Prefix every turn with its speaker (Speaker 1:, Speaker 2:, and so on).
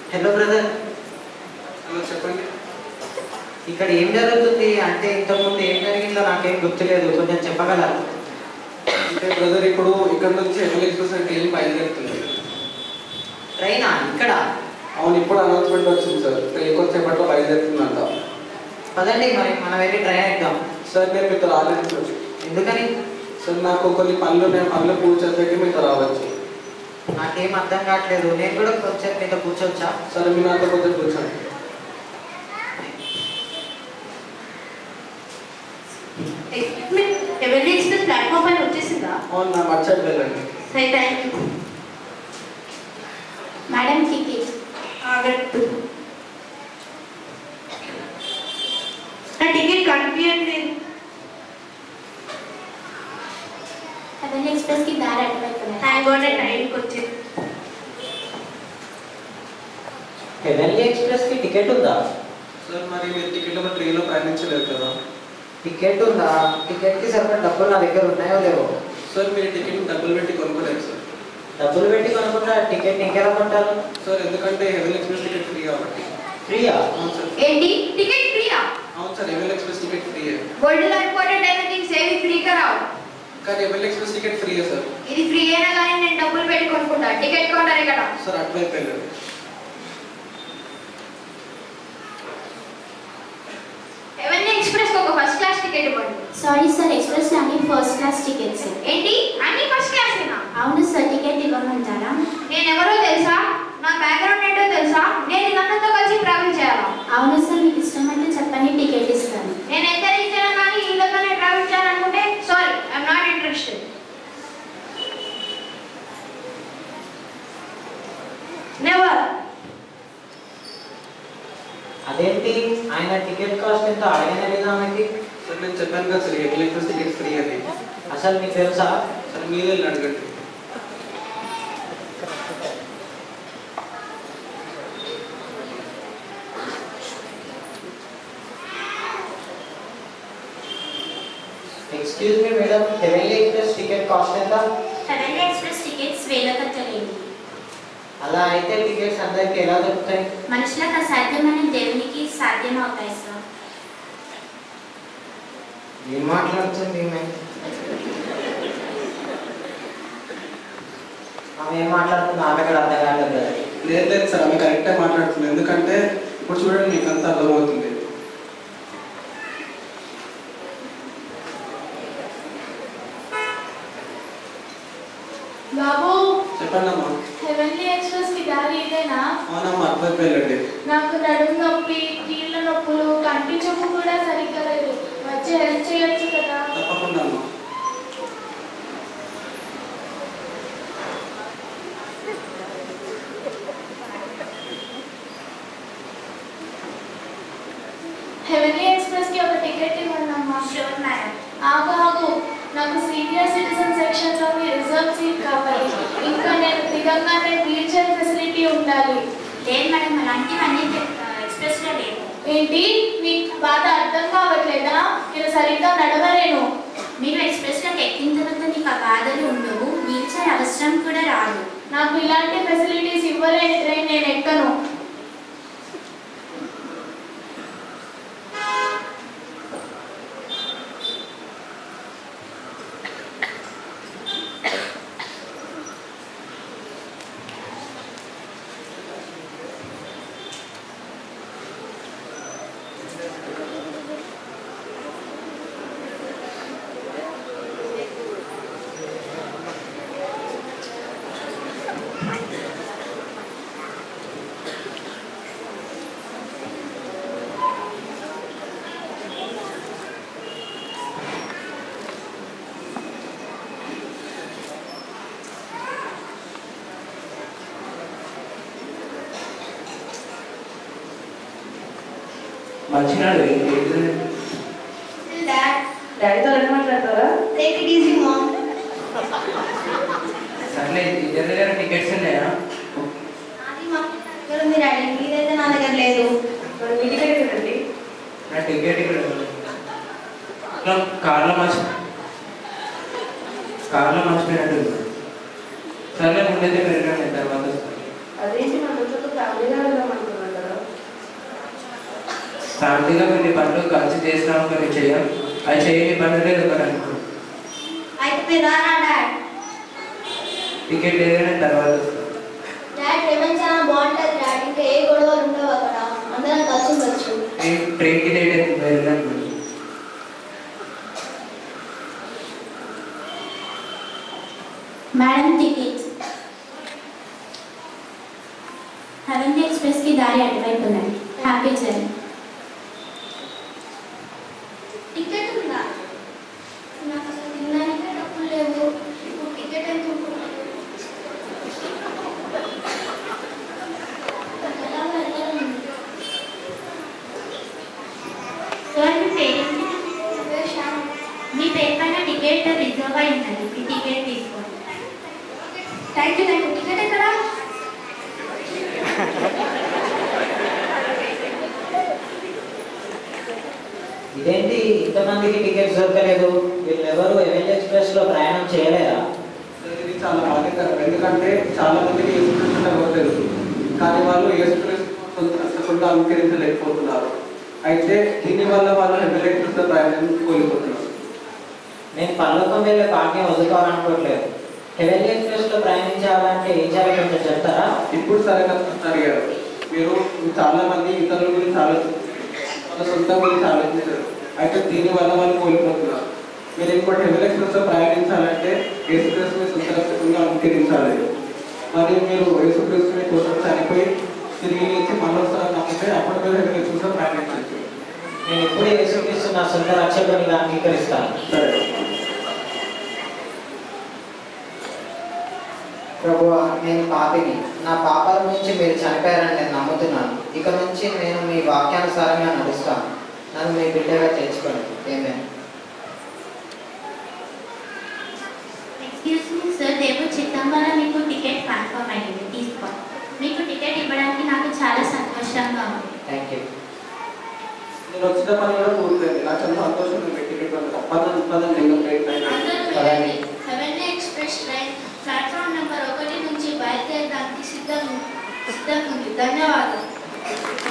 Speaker 1: Hello brother
Speaker 2: hello చెప్పండి
Speaker 1: ఇక్కడ ఏం జరుగుతుంది అంటే ఇంతకుముందు ఏం జరిగిందో నాకేం గుర్తులేదు కొంచెం చెప్పగలరా
Speaker 2: అంటే బ్రదర్ ఇప్పుడు ఇక్కడ నుంచి ఎమ్మెల్యే ఎక్స్ప్రెస్ అంటే ఏం బయలుదేరుతుంది
Speaker 1: ట్రైనా ఇక్కడ
Speaker 2: అవును ఇప్పుడు అనౌన్స్మెంట్ వచ్చింది సార్ ట్రైన్ కొంచెంసేపట్లో బయలుదేరుతుందంట
Speaker 1: పదండి మరి మనం వెళ్ళి ట్రైన్ ఎక్కుదాం
Speaker 2: సార్ నేను మీతో రాలేదు సార్
Speaker 1: ఎందుకని
Speaker 2: సార్ నాకు కొన్ని పనులు నేను పనులు పూర్తి చేసేకి మీతో రావచ్చు
Speaker 1: నాకేం అర్థం కావట్లేదు నేను కూడా కొంచెం మీతో కూర్చోవచ్చా
Speaker 2: సరే మీ నాతో కొంచెం కూర్చోండి
Speaker 3: ఎవరి ఎక్స్ప్రెస్ ప్లాట్ఫామ్ పైన వచ్చేసిందా
Speaker 2: అవును నా మర్చిపోయి వెళ్ళండి
Speaker 3: సరే థ్యాంక్ యూ మేడం టికెట్ ఆగట్టు నా టికెట్ కనిపించట్లేదు
Speaker 4: అవన్నీ ఎక్స్ప్రెస్ కి దారి అటువైపు
Speaker 3: థ్యాంక్ గాడ్ నేను టైంకి వచ్చింది
Speaker 1: హెవెన్లీ ఎక్స్ప్రెస్ కి టికెట్ ఉందా
Speaker 2: సార్ మరి మీరు టికెట్లో ట్రైన్లో ప్రయాణించలేదు కదా
Speaker 1: టికెట్ ఉందా టికెట్ కి సరిపడా డబ్బులు నా దగ్గర ఉన్నాయో లేవో
Speaker 2: సార్ మీరు టికెట్ డబ్బులు పెట్టి కొనుక్కోలేదు సార్
Speaker 1: డబ్బులు పెట్టి కొనుక్కుంటా టికెట్ ఇంకెలా కొంటారు
Speaker 2: సార్ ఎందుకంటే హెవెన్ ఎక్స్ప్రెస్ టికెట్ ఫ్రీ కాబట్టి
Speaker 1: ఫ్రీయా
Speaker 2: అవును సార్
Speaker 3: ఏంటి టికెట్ ఫ్రీయా
Speaker 2: అవును sir heaven express ticket free
Speaker 3: world లో ఇంపార్టెంట్ అయిన థింగ్స్ ఏవి ఫ్రీగా రావు
Speaker 2: కానీ heaven express ticket free sir
Speaker 3: ఇది ఫ్రీ అయినా కానీ నేను డబ్బులు పెట్టి కొనుక్కుంటా టికెట్ కౌంటర్ ఇక్కడ
Speaker 2: సార్ అటువైపు వెళ్ళండి
Speaker 3: ఎవరిని ఎక్స్ప్రెస్ ఒక ఫస్ట్ క్లాస్ టికెట్ ఇవ్వండి
Speaker 4: సారీ సార్ ఎక్స్ప్రెస్ అన్ని ఫస్ట్ క్లాస్ టికెట్స్
Speaker 3: ఏంటి అన్ని ఫస్ట్ క్లాసేనా
Speaker 4: అవును సార్ టికెట్ ఇవ్వమంటారా
Speaker 3: నేను ఎవరో తెలుసా నా బ్యాక్గ్రౌండ్ ఏంటో తెలుసా నేను ఇదంతా కలిసి ట్రావెల్ చేయాలా
Speaker 4: అవును సార్ మీకు ఇష్టమైతే చెప్పండి టికెట్ ఇస్తాను
Speaker 3: నేను ఎంత రీచ్ అయినా కానీ వీళ్ళతోనే ట్రావెల్ చేయాలనుకుంటే sorry I'm not interested never
Speaker 1: అదేంటి ఆయన టికెట్ కాస్ట్ ఎంత అడగనే లేదా ఆమెకి
Speaker 2: సార్ నేను చెప్పాను కదా sir heaven express ticket free అని
Speaker 1: అసలు మీకు తెలుసా
Speaker 2: సార్ మీరు వెళ్ళి అడగండి
Speaker 1: excuse me madam heavenly express ticket cost ఎంత
Speaker 4: హెవెన్లీ ఎక్స్ప్రెస్ టికెట్స్ వేల కట్టలేదు
Speaker 1: అలా అయితే టికెట్స్ అందరికి ఎలా దొరుకుతాయి
Speaker 4: మనుషులకు అసాధ్యమైన దేవునికి సాధ్యం అవుతాయి సార్
Speaker 1: ఏం మాట్లాడుతుంది ఈమె? ఆమె ఏం మాట్లాడుతుందో ఆమె కూడా అర్థం కాలేదు కదా
Speaker 2: లేదు లేదు సార్ ఆమె కరెక్టే మాట్లాడుతుంది ఎందుకంటే ఇప్పుడు చూడండి మీకు అంతా అర్థమవుతుంది
Speaker 5: బాబు
Speaker 2: చెప్పండి అమ్మా
Speaker 5: హెవెన్లీ ఎక్స్ప్రెస్ కి దారి ఇదేనా
Speaker 2: అవునమ్మా అటువైపు వెళ్ళండి
Speaker 5: నాకు నడుము నొప్పి కీళ్ళ నొప్పులు కంటి చూపు కూడా సరిగ్గా లేదు వచ్చి హెల్ప్ చేయొచ్చు కదా
Speaker 2: తప్పకుండా అమ్మా
Speaker 5: హెవెన్లీ ఎక్స్ప్రెస్ కి ఒక టికెట్ ఇవ్వండి అమ్మా
Speaker 4: షూర్ మేడం
Speaker 5: ఆగు ఆగు నాకు సీనియర్ సిటిజన్ సెక్షన్ లోని రిజర్వ్ సీట్ కావాలి ఇంకా నేను దిగంగానే వీల్ చైర్ ఫెసిలిటీ ఉండాలి
Speaker 4: లేదు మేడం అలాంటివన్నీ ఎక్స్ప్రెస్లో లేవు
Speaker 5: ఏంటి మీకు బాధ అర్థం కావట్లేదా నేను సరిగ్గా నడవలేను
Speaker 4: మీరు ఎక్స్ప్రెస్లోకి ఎక్కిన తర్వాత మీకు ఆ బాధలు ఉండవు వీల్ చైర్ అవసరం కూడా రాదు
Speaker 5: నాకు ఇలాంటి ఫెసిలిటీస్ ఇవ్వలేని ట్రైన్ నేను ఎక్కను
Speaker 6: మంచినాడు
Speaker 3: డాడ్
Speaker 6: డాడీతో ఎట్లా మాట్లాడతారా
Speaker 3: టేక్ ఇట్ ఈజీ మామ్
Speaker 6: సర్లే ఇద్దరి దగ్గర టికెట్స్ ఉన్నాయా
Speaker 3: అది మా దగ్గర ఉంది డాడీ మీదైతే నా దగ్గర లేదు
Speaker 6: మరి మీ టికెట్ ఏంటండి నా టికెట్ ఇక్కడ ఉంది. ఇట్లా కార్లో మర్చి కార్లో మర్చిపోయినట్టు ఉంది. సర్లే ముందైతే పెరగండి తర్వాత వస్తాను
Speaker 5: అదేంటి మనతో ఫ్యామిలీగా వెళ్దాం
Speaker 6: శాంతిగా కొన్ని పనులు కలిసి చేసినాం కొన్ని చేయం అది చేయని పనులే ఒకటి అనుకో
Speaker 3: అయితే మీరు రానా డాడ్
Speaker 6: టికెట్ లేదని తర్వాత వస్తాం
Speaker 5: డాడ్ లెమన్ చాలా బాగుంటుంది డాడ్ ఇంకా ఏ గొడవలు ఉండవు అక్కడ అందరం కలిసి ఉండొచ్చు
Speaker 6: ట్రైన్ ట్రైన్కి లేట్ అవుతుంది వెళ్ళాను
Speaker 4: మేడం టికెట్స్ హరంగి ఎక్స్ప్రెస్కి దారి అటువైపు ఉన్నది హ్యాపీ జర్నీ
Speaker 5: టికెట్ ఉందా నాకు అసలు తినడానికి డబ్బులు లేవు ఇప్పుడు టికెట్ ఎంత ఉంటుంది? ఎలా వెళ్ళాలి?
Speaker 4: సార్ మీ పేరెంట్
Speaker 5: అదే శ్యామ్.
Speaker 4: మీ పేరు పైన టికెట్ రిజర్వ్ అయి ఉన్నది మీ టికెట్ తీసుకోండి
Speaker 5: thank you thank you ticket ఎక్కడ
Speaker 1: ఇదేంటి ఇంతమందికి టికెట్స్ దొరకలేదు వీళ్ళెవరు ఎవెంజ్ ఎక్స్ప్రెస్ లో ప్రయాణం చేయలేరా
Speaker 2: ఇది చాలా బాధాకరం ఎందుకంటే చాలా మందికి యేసుక్రీస్తు అంటే ఎవరు తెలుసు కానీ వాళ్ళు యేసుక్రీస్తు సొంత అంగీకరించలేకపోతున్నారు అయితే దీని వల్ల వాళ్ళు ఎమ్మెల్యేకృత ప్రయాణం కోల్పోతున్నారు
Speaker 1: నేను పల్లకం వెళ్ళే భాగ్యం వదులుకోవాలనుకోవట్లేదు హెవెన్ ఎక్స్ప్రెస్ లో ప్రయాణించాలంటే ఏం చేయాలి కొంచెం చెప్తారా
Speaker 2: ఇప్పుడు సరైన ప్రశ్న అడిగారు మీరు చాలా మంది ఇతరుల గురించి ఆలోచించారు వాళ్ళ సొంత గురించి ఆలోచించారు అయితే దీని వల్ల వాళ్ళు కోల్పోతున్నారు మీరు ఇంకోటి ఎమ్మెల్యేకృత ప్రయాణించాలంటే యేసుక్రీస్తుని సొంత రక్షకునిగా అంగీకరించాలి మరియు మీరు యేసుక్రీస్తుని కోసం చనిపోయి తిరిగి లేచి మళ్ళొస్తారని నమ్మితే అప్పుడు మీరు ఎమ్మెల్యేకృత ప్రయాణించవచ్చు
Speaker 1: నేను ఇప్పుడు యేసుక్రీస్తు నా సొంత రక్షకునిగా అంగీకరిస్తాను
Speaker 2: సరే
Speaker 1: ప్రభు నేను పాపిని నా పాపాల నుంచి మీరు చనిపోయారని నేను నమ్ముతున్నాను ఇక నుంచి నేను మీ వాక్యానుసారంగా నడుస్తాను నన్ను మీ బిడ్డగా చేర్చుకోండి ఏమే
Speaker 4: ఎక్స్క్యూజ్ మీ సార్ దేవుడు చిత్తం వల్ల మీకు టికెట్ కన్ఫర్మ్ అయ్యింది తీసుకోండి మీకు టికెట్ ఇవ్వడానికి నాకు చాలా సంతోషంగా ఉంది
Speaker 1: థ్యాంక్ యూ
Speaker 2: నేను వచ్చిన పని కూడా పూర్తయింది నాకు చాలా సంతోషం ఉంది టికెట్ పదండి పదండి ఇంకా బ్రేక్ టైం అయింది.
Speaker 5: అందరూ వెళ్ళండి heavenly express train platform number ఒకటి నుంచి బయలుదేరడానికి సిద్ధం సిద్ధంగా ఉంది ధన్యవాదాలు